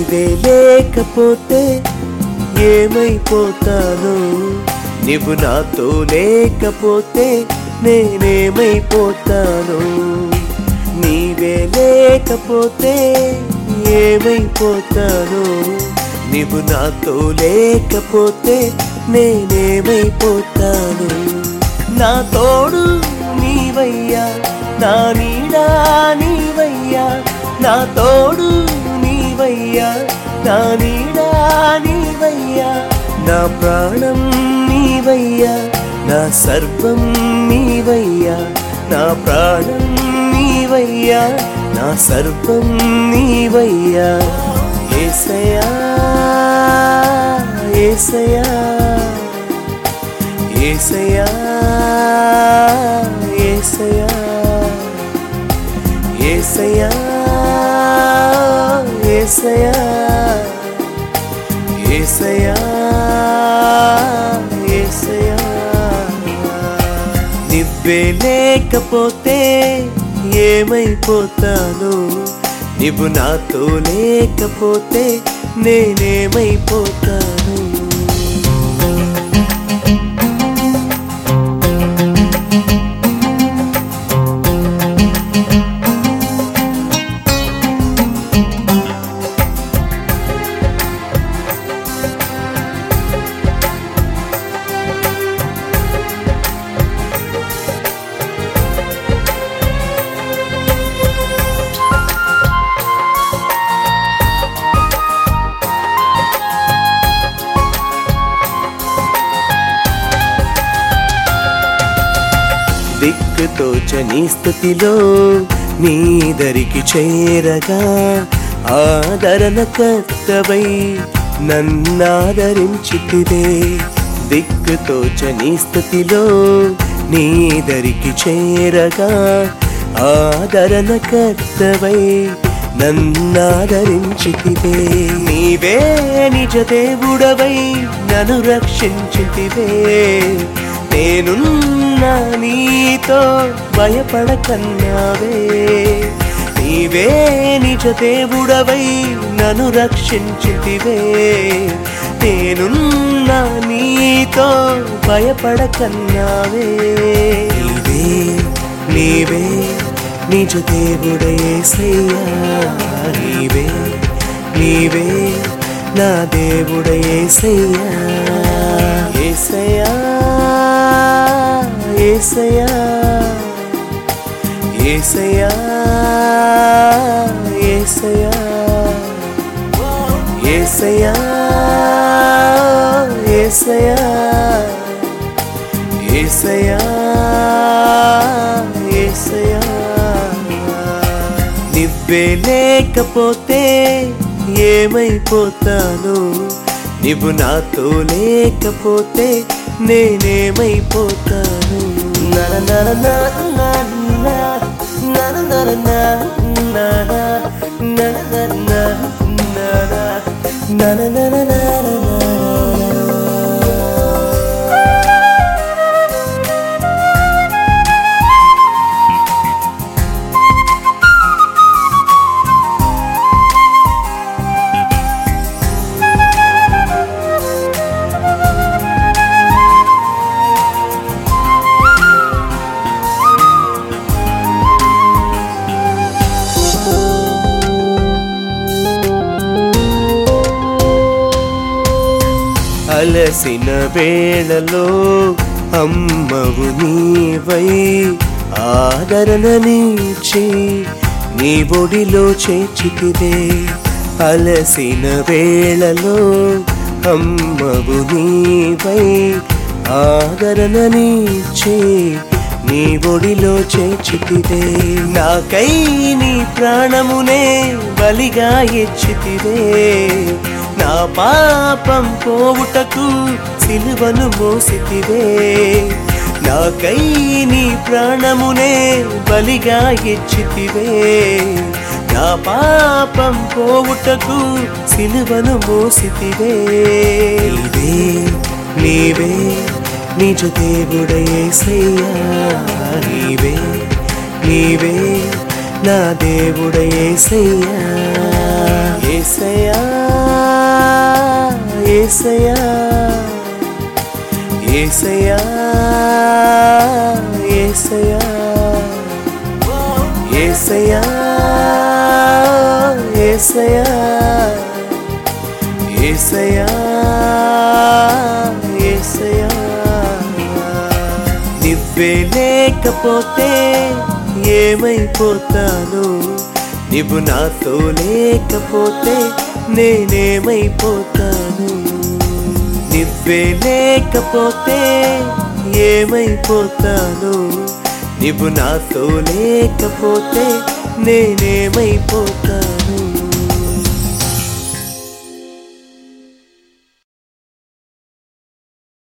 నీవే లేకపోతే ఏమైపోతాను నీవు నాతో లేకపోతే నేనేమైపోతాను నీవే లేకపోతే ఏమైపోతాను నీవు నాతో లేకపోతే నేనేమైపోతాను నా తోడు నీవయ్యా నా నీడా నీవయ్యా నా తోడు నీవయ్యా నా నీడా నీవయ్యా నా ప్రాణం నీవయ్యా నా సర్వం నీవయ్యా నా ప్రాణం నీవయ్యా నా సర్వం నీవయ్యా ఏసయా ఏసయా ఏసయా ఏసయా ఏసయా ఏసయా ఏసయా ఏసయా నివ్వే లేకపోతే ఏమైపోతాను నువ్వు నాతో లేకపోతే నేనేమైపోతాను దిక్కుతోచని స్థితిలో నీ దరికి చేరగా ఆదరణ కర్తవై నన్నాదరించితివే దిక్కుతోచని స్థితిలో నీ దరికి చేరగా ఆదరణ కర్తవై నన్నాదరించితివే నీవే నిజ దేవుడవై నన్ను రక్షించితివే నేనున్నా నీతో భయపడకన్నావే నీవే నిజ దేవుడవై నన్ను రక్షించితివే నేనున్నా నీతో భయపడకన్నావే నీవే నీవే నిజ దేవుడయేసయ్యా నీవే నీవే నా దేవుడయేసయ్యా ఏసయ్యా ఏసయ్యా ఏసయ్యా ఏసయ్యా ఏసయ్యా ఏసయ్యా ఏసయ్యా ఏసయ్యా నివ్వే లేకపోతే ఏమైపోతాను నువ్వు నాతో లేకపోతే నేనేమైపోతాను నర నర నర నర నర నర నర నర నర నర నర అలసిన వేళలో అమ్మవు నీవై ఆదరణ నీచి నీ ఒడిలో చేర్చితివే అలసిన వేళలో అమ్మవు నీవై ఆదరణ నీచి నీ ఒడిలో చేర్చితివే నాకై నీ ప్రాణమునే బలిగా ఇచ్చితివే నా పాపం పోవుటకు సిలువను మోసితివే నాకై నీ ప్రాణమునే బలిగా ఇచ్చితివే నా పాపం పోవుటకు సిలువను మోసితివే నీవే నీవే నిజ దేవుడయేసయ్యా నీవే నీవే నా దేవుడ ఏసయ్యా ఏసయ్యా ఏసయ్యా ఏసయ్యా ఏసయ్యా ఏసయ్యా ఏసయ్యా ఏసయ్యా ఏసయ్యా నువ్వే లేకపోతే ఏమైపోతాను నువ్వు నాతో లేకపోతే నేనేమైపోతాను నువ్వే లేకపోతే ఏమైపోతాను నువ్వు నాతో లేకపోతే నేనేమైపోతాను